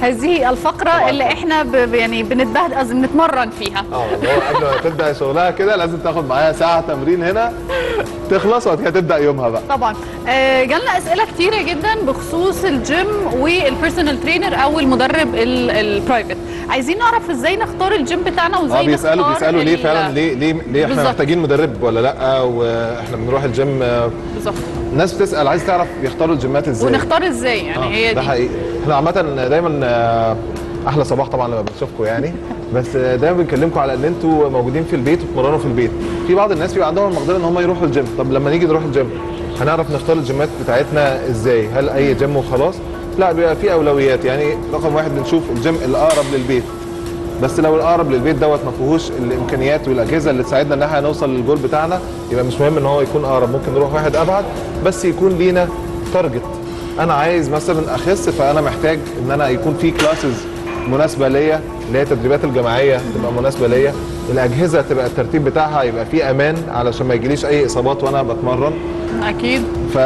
هذه الفقره طبعاً. اللي احنا ب... ب- يعني بنتبهدل قصدي بنتمرن فيها اه اللي هو قبل ما تبدا شغلها كده لازم تاخد معاها ساعه تمرين هنا تخلص وبعد كده تبدا يومها بقى طبعا آه، جالنا اسئله كتيره جدا بخصوص الجيم والبيرسونال ترينر او المدرب ال- البرايفت عايزين نعرف ازاي نختار الجيم بتاعنا وازاي اه بيسالوا نختار بيسالوا ليه ال- فعلا ليه ليه ليه احنا بالظبط. محتاجين مدرب ولا لا واحنا بنروح الجيم آه، بالظبط الناس بتسال عايز تعرف يختاروا الجيمات ازاي ونختار ازاي يعني آه، هي ده دي حقيقي احنا عامه دايما آه، احلى صباح طبعا لما بنشوفكم يعني بس آه، دايما بنكلمكم على ان انتوا موجودين في البيت وبتمرنوا في البيت في بعض الناس بيبقى عندهم المقدره ان هم يروحوا الجيم طب لما نيجي نروح الجيم هنعرف نختار الجيمات بتاعتنا ازاي هل اي جيم وخلاص لا بيبقى في اولويات يعني رقم واحد بنشوف الجيم الاقرب للبيت بس لو الاقرب للبيت دوت ما فيهوش الامكانيات والاجهزه اللي تساعدنا ان احنا نوصل للجول بتاعنا يبقى مش مهم ان هو يكون اقرب ممكن نروح واحد ابعد بس يكون لينا تارجت انا عايز مثلا اخس فانا محتاج ان انا يكون في كلاسز مناسبه ليا اللي هي التدريبات الجماعيه تبقى مناسبه ليا الاجهزه تبقى الترتيب بتاعها يبقى فيه امان علشان ما يجيليش اي اصابات وانا بتمرن اكيد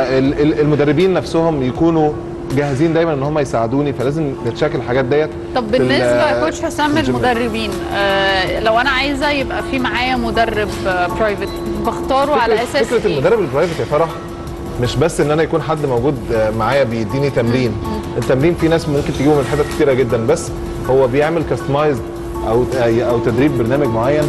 فالمدربين نفسهم يكونوا جاهزين دايما ان هم يساعدوني فلازم نتشاك الحاجات ديت طب في ال- بالنسبه يا كوتش حسام في الجيم. المدربين آه لو انا عايزه يبقى في معايا مدرب برايفت بختاره على فكرة- اساس فكره إيه؟ المدرب البرايفت يا فرح مش بس ان انا يكون حد موجود آه، معايا بيديني تمرين التمرين في ناس ممكن تجيبه من حتت كتيره جدا بس هو بيعمل كاستمايزد او او تدريب برنامج معين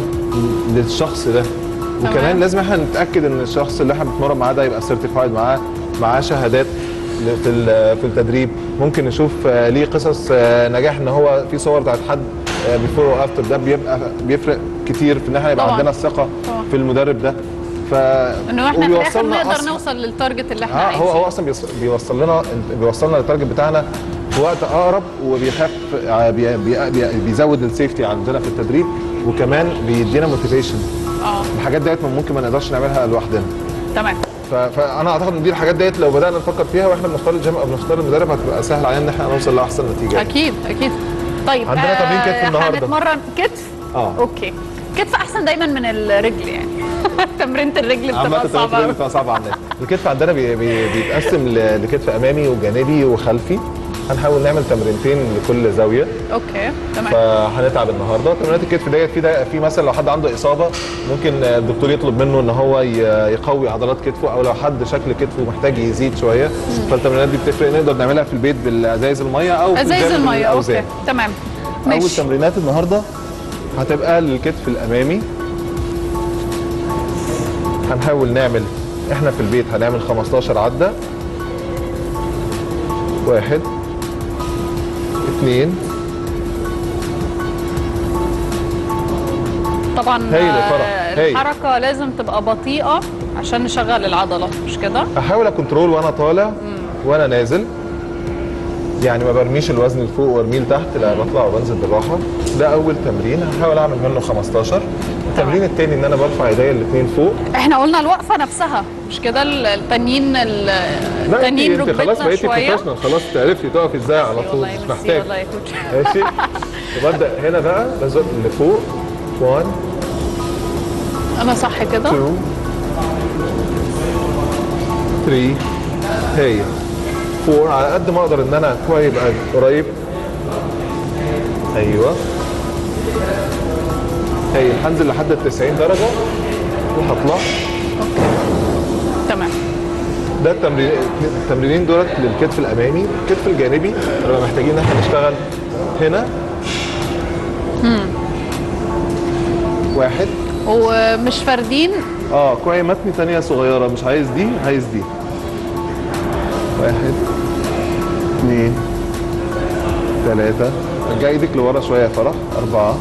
للشخص ده تمام. وكمان لازم احنا نتاكد ان الشخص اللي احنا بنتمرن معاه ده يبقى سيرتيفايد معاه معاه شهادات ل- في ال- في التدريب ممكن نشوف آه، ليه قصص آه، نجاح ان هو في صور بتاعت حد بيفور وافتر ده بيبقى بيفرق كتير في ان احنا يبقى طبعاً. عندنا الثقه طبعاً. في المدرب ده ف انه احنا في الاخر وبيوصلنا نقدر أصلاً- نوصل للتارجت اللي احنا اه عايزينه هو هو اصلا بيوص- بيوصل لنا بيوصلنا للتارجت بتاعنا في وقت اقرب وبيخاف آه، بي بي بي بيزود السيفتي عندنا في التدريب وكمان بيدينا موتيفيشن اه الحاجات ديت ممكن ما نقدرش نعملها لوحدنا تمام ف- فانا اعتقد ان دي الحاجات ديت لو بدانا نفكر فيها واحنا بنختار الجيم او بنختار المدرب هتبقى سهل علينا ان احنا نوصل لاحسن نتيجه اكيد اكيد طيب عندنا تمرين كتف النهاردة. هنتمرن كتف اه اوكي كتف احسن دايما من الرجل يعني تمرينه الرجل عامة بتبقى التمرين صعبه أوي. بتبقى صعبة على الناس الكتف عندنا بي بي بيتقسم ل- لكتف امامي وجانبي وخلفي هنحاول نعمل تمرينتين لكل زاويه اوكي تمام فهنتعب النهارده تمرينات الكتف ديت في ده في مثلا لو حد عنده اصابه ممكن الدكتور يطلب منه ان هو ي- يقوي عضلات كتفه او لو حد شكل كتفه محتاج يزيد شويه فالتمرينات دي بتفرق نقدر نعملها في البيت بالازايز الميه او في ازايز الجيم الميه اوكي بالأوزان. تمام اول ماشي تمرينات النهارده هتبقى للكتف الامامي هنحاول نعمل احنا في البيت هنعمل 15 عده واحد اثنين طبعا هايل يا فرح، آه، هايل. الحركه لازم تبقى بطيئه عشان نشغل العضلات مش كده احاول اكنترول وانا طالع وانا نازل يعني ما برميش الوزن لفوق وارميه لتحت لا بطلع وبنزل بالراحه ده اول تمرين هحاول اعمل منه 15 التمرين الثاني ان انا برفع ايديا الاثنين فوق احنا قلنا الوقفه نفسها مش كده ال- التانيين ال- لا التانيين انت, انت خلاص ركبتنا بقيتي شويه بروفيشنال خلاص عرفتي تقفي ازاي على طول والله مش ميرسي محتاج والله يا كوتش ماشي وببدا هنا بقى بزق لفوق 1 انا صح كده 2 3 هي 4 على قد ما اقدر ان انا كويس يبقى قريب ايوه هي هنزل لحد ال 90 درجه وهطلع تمام ده التمرين التمرينين دولت للكتف الامامي الكتف الجانبي بنبقى محتاجين ان احنا نشتغل هنا واحد ومش فاردين اه كوعي متني ثانية صغيرة مش عايز دي عايز دي واحد اثنين ثلاثة رجع ايدك لورا شوية يا فرح أربعة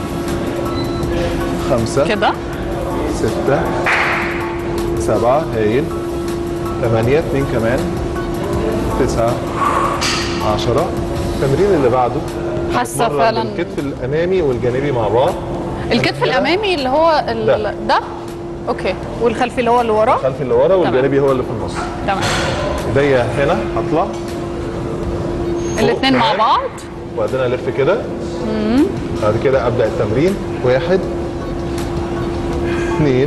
خمسة كده ستة سبعة هايل ثمانية اتنين كمان تسعة عشرة التمرين اللي بعده حاسه هنتمرن فعلا الكتف الأمامي والجانبي مع بعض الكتف كده. الامامي اللي هو ال... ده. ده اوكي والخلفي اللي هو اللي وراه الخلفي اللي ورا والجانبي هو اللي في النص تمام ايديا هنا هطلع الاثنين مع كمان. بعض وبعدين الف كده بعد كده ابدا التمرين واحد اثنين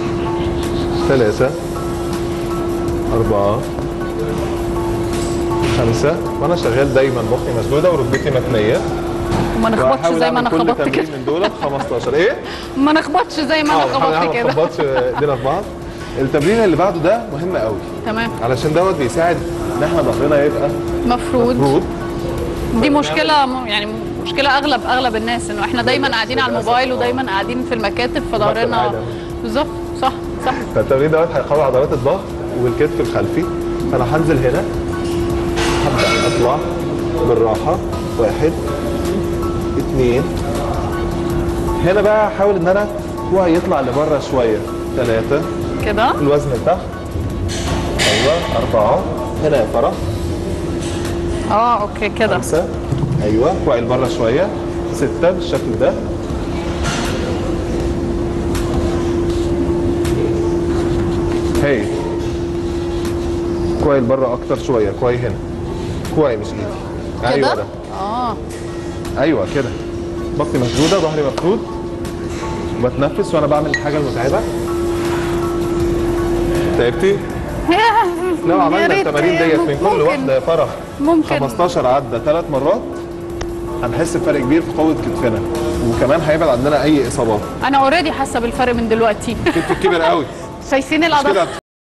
ثلاثة أربعة خمسة وانا شغال دايما بطني مشدودة وركبتي متنية ما نخبطش وهحاول زي ما انا أعمل كل خبطت تمرين كده من دول 15 ايه؟ ما نخبطش زي ما انا اه خبطت ما كده نخبطش ايدينا في بعض التمرين اللي بعده ده مهم قوي تمام علشان دوت بيساعد ان احنا ظهرنا يبقى مفروض مفروض دي مشكله م- يعني مشكله اغلب اغلب الناس انه احنا دايما قاعدين على الموبايل ودايما قاعدين في المكاتب فظهرنا قاعدة. بالظبط صح صح فالتمرين دوت هيقوي عضلات الظهر والكتف الخلفي فانا هنزل هنا هبدا اطلع بالراحه واحد اثنين هنا بقى هحاول ان انا كوعي يطلع لبره شويه ثلاثه كده الوزن لتحت ايوه اربعه هنا يا فرح اه اوكي كده خمسه ايوه كوعي لبره شويه سته بالشكل ده هاي كوعي لبره اكتر شويه كوعي هنا كوعي مش ايدي ايوه كده ده اه ايوه كده بطني مشدوده ظهري مفرود بتنفس وانا بعمل الحاجه المتعبه تعبتي؟ لو يا عملنا ريت التمارين ديت من كل ممكن- واحده يا فرح ممكن 15 عده ثلاث مرات هنحس بفرق كبير في قوه كتفنا وكمان هيبعد عندنا اي اصابات انا اوريدي حاسه بالفرق من دلوقتي كتف كبر قوي شايفين مش كده العضلات